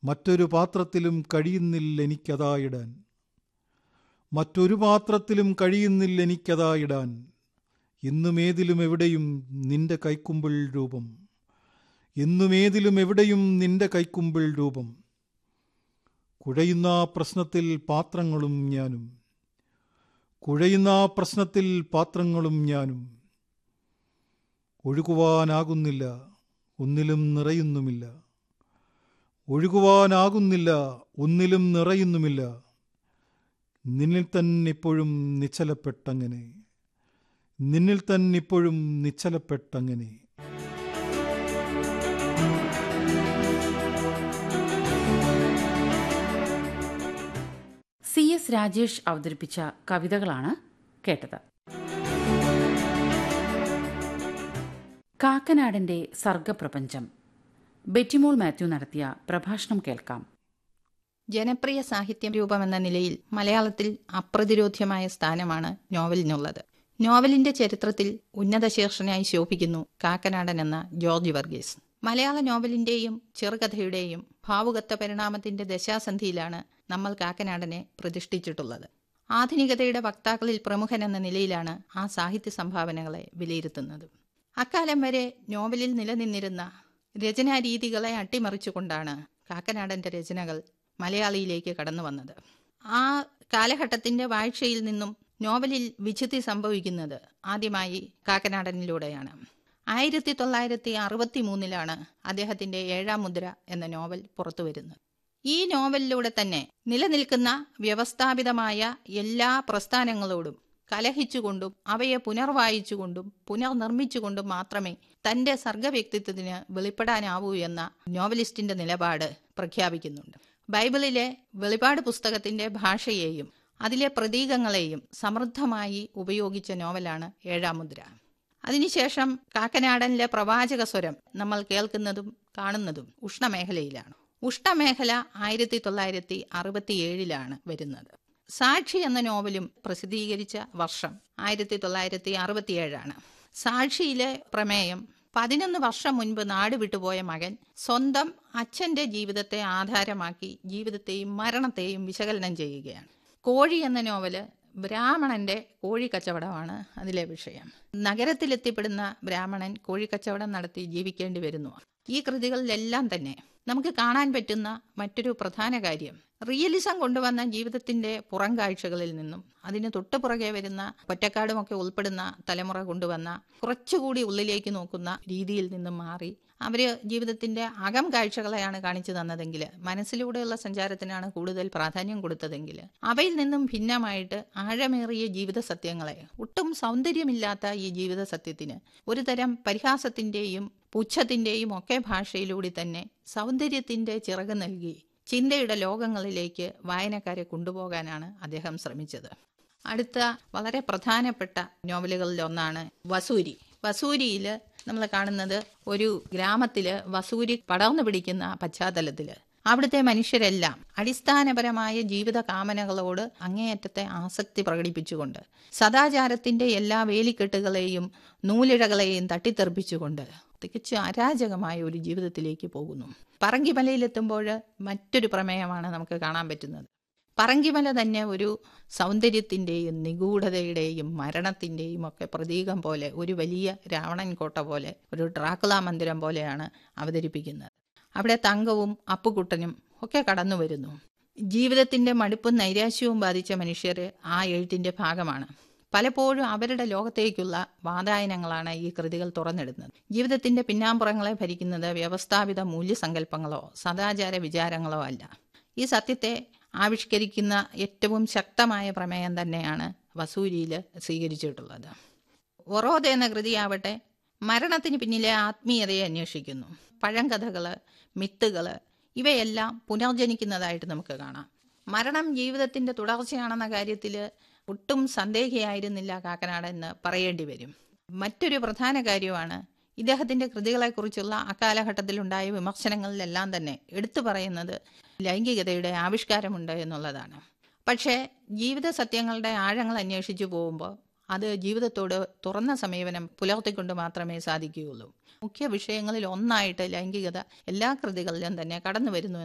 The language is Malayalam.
മറ്റൊരു പാത്രത്തിലും കഴിയുന്നില്ല എനിക്കതായിടാൻ മറ്റൊരു പാത്രത്തിലും കഴിയുന്നില്ല എനിക്കതായിടാൻ എന്നുമേതിലും എവിടെയും നിന്റെ കൈക്കുമ്പിൾ രൂപം എന്നുമേതിലും എവിടെയും നിന്റെ കൈക്കുമ്പിൾ രൂപം കുഴയുന്ന ആ പ്രശ്നത്തിൽ പാത്രങ്ങളും ഞാനും കുഴയുന്ന ആ പ്രശ്നത്തിൽ പാത്രങ്ങളും ഞാനും ഒഴുകുവാനാകുന്നില്ല ഒന്നിലും നിറയുന്നുമില്ല ഒഴുകുവാനാകുന്നില്ല ഒന്നിലും നിറയുന്നുമില്ല നിന്നിൽ തന്നിപ്പോഴും നിശ്ചലപ്പെട്ടങ്ങനെ നിന്നിൽ തന്നിപ്പോഴും നിശ്ചലപ്പെട്ടങ്ങനെ സി എസ് രാജേഷ് അവതരിപ്പിച്ച കവിതകളാണ് കേട്ടത് കാക്കനാടന്റെ സർഗപ്രപഞ്ചം ബെറ്റിമോൾ മാത്യു നടത്തിയ പ്രഭാഷണം കേൾക്കാം ജനപ്രിയ സാഹിത്യ രൂപമെന്ന നിലയിൽ മലയാളത്തിൽ അപ്രതിരോധ്യമായ സ്ഥാനമാണ് നോവലിനുള്ളത് നോവലിന്റെ ചരിത്രത്തിൽ ഉന്നത ശീർഷനായി ശോഭിക്കുന്നു കാക്കനാടൻ എന്ന ജോർജ് വർഗീസ് മലയാള നോവലിന്റെയും ചെറുകഥയുടെയും ഭാവുകത്വ പരിണാമത്തിന്റെ ദശാസന്ധിയിലാണ് നമ്മൾ കാക്കനാടനെ പ്രതിഷ്ഠിച്ചിട്ടുള്ളത് ആധുനികതയുടെ വക്താക്കളിൽ പ്രമുഖൻ എന്ന നിലയിലാണ് ആ സാഹിത്യ സംഭാവനകളെ വിലയിരുത്തുന്നത് അക്കാലം വരെ നോവലിൽ നിലനിന്നിരുന്ന രചനാരീതികളെ അട്ടിമറിച്ചുകൊണ്ടാണ് കാക്കനാടന്റെ രചനകൾ മലയാളിയിലേക്ക് കടന്നു വന്നത് ആ കാലഘട്ടത്തിന്റെ വാഴ്ചയിൽ നിന്നും നോവലിൽ വിച്ഛിത്തി സംഭവിക്കുന്നത് ആദ്യമായി കാക്കനാടനിലൂടെയാണ് ആയിരത്തി തൊള്ളായിരത്തി അറുപത്തി മൂന്നിലാണ് അദ്ദേഹത്തിന്റെ ഏഴാം മുദ്ര എന്ന നോവൽ പുറത്തുവരുന്നത് ഈ നോവലിലൂടെ തന്നെ നിലനിൽക്കുന്ന വ്യവസ്ഥാപിതമായ എല്ലാ പ്രസ്ഥാനങ്ങളോടും കലഹിച്ചുകൊണ്ടും അവയെ പുനർവായിച്ചുകൊണ്ടും പുനർനിർമ്മിച്ചുകൊണ്ടും മാത്രമേ തന്റെ സർഗവ്യക്തിത്വത്തിന് വെളിപ്പെടാനാവൂ എന്ന നോവലിസ്റ്റിന്റെ നിലപാട് പ്രഖ്യാപിക്കുന്നുണ്ട് ബൈബിളിലെ വെളിപാട് പുസ്തകത്തിന്റെ ഭാഷയെയും അതിലെ പ്രതീകങ്ങളെയും സമൃദ്ധമായി ഉപയോഗിച്ച നോവലാണ് ഏഴാം മുദ്ര അതിനുശേഷം കാക്കനാടനിലെ പ്രവാചക സ്വരം നമ്മൾ കേൾക്കുന്നതും കാണുന്നതും ഉഷ്ണമേഖലയിലാണ് ഉഷ്ണമേഖല ആയിരത്തി തൊള്ളായിരത്തി അറുപത്തിയേഴിലാണ് വരുന്നത് സാക്ഷി എന്ന നോവലും പ്രസിദ്ധീകരിച്ച വർഷം ആയിരത്തി തൊള്ളായിരത്തി അറുപത്തിയേഴാണ് സാക്ഷിയിലെ പ്രമേയം പതിനൊന്ന് വർഷം മുൻപ് നാട് വിട്ടുപോയ മകൻ സ്വന്തം അച്ഛന്റെ ജീവിതത്തെ ആധാരമാക്കി ജീവിതത്തെയും മരണത്തെയും വിശകലനം ചെയ്യുകയാണ് കോഴി എന്ന നോവല് ബ്രാഹ്മണന്റെ കോഴി കച്ചവടമാണ് അതിലെ വിഷയം നഗരത്തിലെത്തിപ്പെടുന്ന ബ്രാഹ്മണൻ കോഴി കച്ചവടം നടത്തി ജീവിക്കേണ്ടി വരുന്നു ഈ കൃതികളിലെല്ലാം തന്നെ നമുക്ക് കാണാൻ പറ്റുന്ന മറ്റൊരു പ്രധാന കാര്യം റിയലിസം കൊണ്ടുവന്ന ജീവിതത്തിന്റെ പുറം കാഴ്ചകളിൽ നിന്നും അതിന് തൊട്ടുപുറകെ വരുന്ന ഒറ്റക്കാടുമൊക്കെ ഉൾപ്പെടുന്ന തലമുറ കൊണ്ടുവന്ന കുറച്ചുകൂടി ഉള്ളിലേക്ക് നോക്കുന്ന രീതിയിൽ നിന്നും മാറി അവര് ജീവിതത്തിന്റെ അകം കാഴ്ചകളെയാണ് കാണിച്ചു തന്നതെങ്കിൽ മനസ്സിലൂടെയുള്ള സഞ്ചാരത്തിനാണ് കൂടുതൽ പ്രാധാന്യം കൊടുത്തതെങ്കിൽ അവയിൽ നിന്നും ഭിന്നമായിട്ട് ആഴമേറിയ ജീവിത സത്യങ്ങളെ ഒട്ടും സൗന്ദര്യമില്ലാത്ത ഈ ജീവിത സത്യത്തിന് ഒരു തരം പരിഹാസത്തിന്റെയും പുച്ഛത്തിന്റെയും ഒക്കെ ഭാഷയിലൂടെ തന്നെ സൗന്ദര്യത്തിന്റെ ചിറക് നൽകി ചിന്തയുടെ ലോകങ്ങളിലേക്ക് വായനക്കാരെ കൊണ്ടുപോകാനാണ് അദ്ദേഹം ശ്രമിച്ചത് അടുത്ത വളരെ പ്രധാനപ്പെട്ട നോവലുകളിൽ ഒന്നാണ് വസൂരി വസൂരിയിൽ നമ്മൾ കാണുന്നത് ഒരു ഗ്രാമത്തിൽ വസൂരി പടർന്നു പിടിക്കുന്ന പശ്ചാത്തലത്തിൽ അവിടുത്തെ മനുഷ്യരെല്ലാം അടിസ്ഥാനപരമായ ജീവിത കാമനകളോട് അങ്ങേയറ്റത്തെ ആസക്തി പ്രകടിപ്പിച്ചുകൊണ്ട് സദാചാരത്തിന്റെ എല്ലാ വേലിക്കെട്ടുകളെയും നൂലിഴകളെയും തട്ടിത്തെറിപ്പിച്ചുകൊണ്ട് തികച്ചും അരാജകമായ ഒരു ജീവിതത്തിലേക്ക് പോകുന്നു പറങ്കിമലയിലെത്തുമ്പോൾ മറ്റൊരു പ്രമേയമാണ് നമുക്ക് കാണാൻ പറ്റുന്നത് പറങ്കിമല തന്നെ ഒരു സൗന്ദര്യത്തിൻ്റെയും നിഗൂഢതയുടെയും മരണത്തിൻ്റെയും ഒക്കെ പ്രതീകം പോലെ ഒരു വലിയ രാവണൻ കോട്ട പോലെ ഒരു ഡ്രാക്കുള മന്ദിരം പോലെയാണ് അവതരിപ്പിക്കുന്നത് അവിടെ തങ്കവും അപ്പുകുട്ടനും ഒക്കെ കടന്നു വരുന്നു ജീവിതത്തിന്റെ മടുപ്പും നൈരാശ്യവും ബാധിച്ച മനുഷ്യർ ആ എഴുത്തിന്റെ ഭാഗമാണ് പലപ്പോഴും അവരുടെ ലോകത്തേക്കുള്ള വാതായനങ്ങളാണ് ഈ കൃതികൾ തുറന്നിടുന്നത് ജീവിതത്തിന്റെ പിന്നാമ്പുറങ്ങളെ ഭരിക്കുന്നത് വ്യവസ്ഥാപിത മൂല്യസങ്കല്പങ്ങളോ സദാചാര വിചാരങ്ങളോ അല്ല ഈ സത്യത്തെ ആവിഷ്കരിക്കുന്ന ഏറ്റവും ശക്തമായ പ്രമേയം തന്നെയാണ് വസൂരിയിൽ സ്വീകരിച്ചിട്ടുള്ളത് ഒറോദ എന്ന കൃതിയാവട്ടെ മരണത്തിന് പിന്നിലെ ആത്മീയതയെ അന്വേഷിക്കുന്നു പഴങ്കഥകൾ മിത്തുകൾ ഇവയെല്ലാം പുനർജനിക്കുന്നതായിട്ട് നമുക്ക് കാണാം മരണം ജീവിതത്തിന്റെ തുടർച്ചയാണെന്ന കാര്യത്തിൽ ഒട്ടും സന്ദേഹിയായിരുന്നില്ല കാക്കനാട് എന്ന് പറയേണ്ടി വരും മറ്റൊരു പ്രധാന കാര്യമാണ് ഇദ്ദേഹത്തിന്റെ കൃതികളെക്കുറിച്ചുള്ള അക്കാലഘട്ടത്തിലുണ്ടായ വിമർശനങ്ങളിലെല്ലാം തന്നെ എടുത്തു പറയുന്നത് ലൈംഗികതയുടെ ആവിഷ്കാരമുണ്ട് എന്നുള്ളതാണ് പക്ഷേ ജീവിത സത്യങ്ങളുടെ ആഴങ്ങൾ അന്വേഷിച്ചു പോകുമ്പോൾ അത് ജീവിതത്തോട് തുറന്ന സമീപനം പുലർത്തിക്കൊണ്ട് മാത്രമേ സാധിക്കുകയുള്ളൂ മുഖ്യ വിഷയങ്ങളിൽ ഒന്നായിട്ട് ലൈംഗികത എല്ലാ കൃതികളിലും തന്നെ കടന്നു വരുന്നു